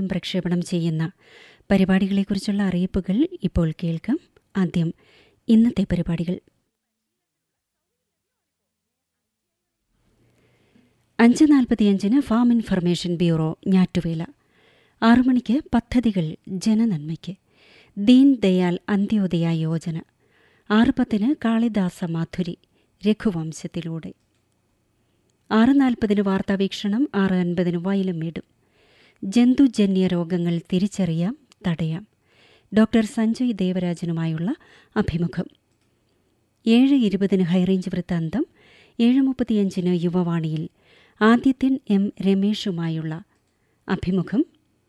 പ്രക്ഷേപണം ചെയ്യുന്ന പരിപാടികളെക്കുറിച്ചുള്ള അറിയിപ്പുകൾ ഇപ്പോൾ കേൾക്കാം ആദ്യം ഇന്നത്തെ പരിപാടികൾ അഞ്ച് നാൽപ്പത്തിയഞ്ചിന് ഫാം ഇൻഫർമേഷൻ ബ്യൂറോ ഞാറ്റുവേല ആറു മണിക്ക് പദ്ധതികൾ ജനനന്മയ്ക്ക് ദീൻ ദയാൽ അന്ത്യോദയ യോജന ആറ് പത്തിന് കാളിദാസ മാധുരി രഘുവംശത്തിലൂടെ ആറ് നാൽപ്പതിന് വാർത്താവീക്ഷണം ആറ് അൻപതിന് വയലും വീടും ജന്തുജന്യ രോഗങ്ങൾ തിരിച്ചറിയാം തടയാം ഡോക്ടർ സഞ്ജയ് ദേവരാജനുമായുള്ള അഭിമുഖം ഏഴ് ഇരുപതിന് ഹൈറേഞ്ച് വൃത്താന്തം ഏഴ് മുപ്പത്തിയഞ്ചിന് യുവവാണിയിൽ ആദിത്യൻ എം രമേഷുമായുള്ള അഭിമുഖം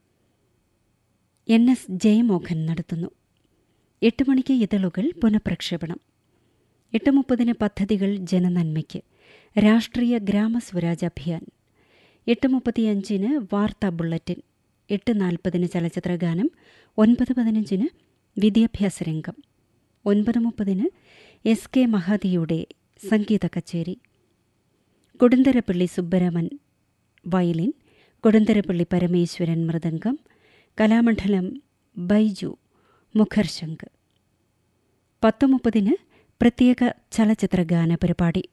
എൻ എസ് ജയമോഹൻ നടത്തുന്നു എട്ട് മണിക്ക് ഇതളുകൾ പുനഃപ്രക്ഷേപണം എട്ട് മുപ്പതിന് പദ്ധതികൾ ജനനന്മയ്ക്ക് രാഷ്ട്രീയ ഗ്രാമസ്വരാജ് അഭിയാൻ എട്ട് മുപ്പത്തിയഞ്ചിന് വാർത്താ ബുള്ളറ്റിൻ എട്ട് നാൽപ്പതിന് ചലച്ചിത്രഗാനം ഒൻപത് പതിനഞ്ചിന് വിദ്യാഭ്യാസ രംഗം ഒൻപത് മുപ്പതിന് എസ് കെ മഹദിയുടെ സംഗീത കച്ചേരി കൊടുന്തരപ്പള്ളി സുബ്ബരമൻ വയലിൻ കൊടുന്തരപ്പള്ളി പരമേശ്വരൻ മൃദംഗം കലാമണ്ഡലം ബൈജു മുഖർശങ്ക് പത്ത് മുപ്പതിന് പ്രത്യേക ചലച്ചിത്രഗാന പരിപാടി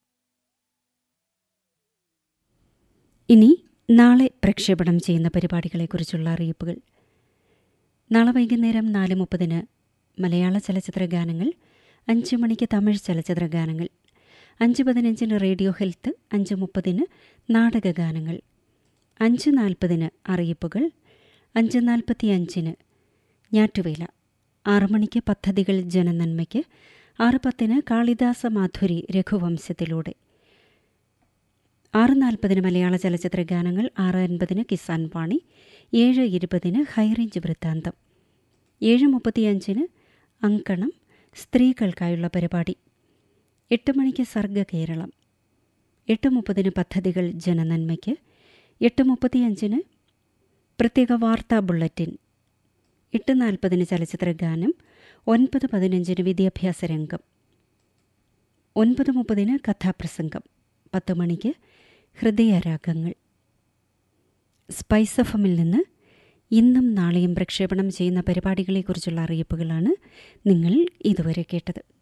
ഇനി നാളെ പ്രക്ഷേപണം ചെയ്യുന്ന പരിപാടികളെക്കുറിച്ചുള്ള അറിയിപ്പുകൾ നാളെ വൈകുന്നേരം നാല് മുപ്പതിന് മലയാള ചലച്ചിത്ര ഗാനങ്ങൾ അഞ്ച് മണിക്ക് തമിഴ് ചലച്ചിത്ര ഗാനങ്ങൾ അഞ്ച് പതിനഞ്ചിന് റേഡിയോ ഹെൽത്ത് അഞ്ച് മുപ്പതിന് നാടകഗാനങ്ങൾ അഞ്ച് നാൽപ്പതിന് അറിയിപ്പുകൾ അഞ്ച് നാൽപ്പത്തി അഞ്ചിന് ഞാറ്റുവേല ആറ് മണിക്ക് പദ്ധതികൾ ജനനന്മയ്ക്ക് ആറ് പത്തിന് കാളിദാസ മാധുരി രഘുവംശത്തിലൂടെ ആറ് നാൽപ്പതിന് മലയാള ചലച്ചിത്ര ഗാനങ്ങൾ ആറ് അൻപതിന് കിസാൻ വാണി ഏഴ് ഇരുപതിന് ഹൈറേഞ്ച് വൃത്താന്തം ഏഴ് മുപ്പത്തിയഞ്ചിന് അങ്കണം സ്ത്രീകൾക്കായുള്ള പരിപാടി എട്ട് മണിക്ക് സർഗ കേരളം എട്ട് മുപ്പതിന് പദ്ധതികൾ ജനനന്മയ്ക്ക് എട്ട് മുപ്പത്തിയഞ്ചിന് പ്രത്യേക വാർത്താ ബുള്ളറ്റിൻ എട്ട് നാൽപ്പതിന് ചലച്ചിത്ര ഗാനം ഒൻപത് പതിനഞ്ചിന് വിദ്യാഭ്യാസ രംഗം ഒൻപത് മുപ്പതിന് കഥാപ്രസംഗം പത്ത് മണിക്ക് ഹൃദയരാഗങ്ങൾ സ്പൈസ് എഫമിൽ നിന്ന് ഇന്നും നാളെയും പ്രക്ഷേപണം ചെയ്യുന്ന പരിപാടികളെക്കുറിച്ചുള്ള അറിയിപ്പുകളാണ് നിങ്ങൾ ഇതുവരെ കേട്ടത്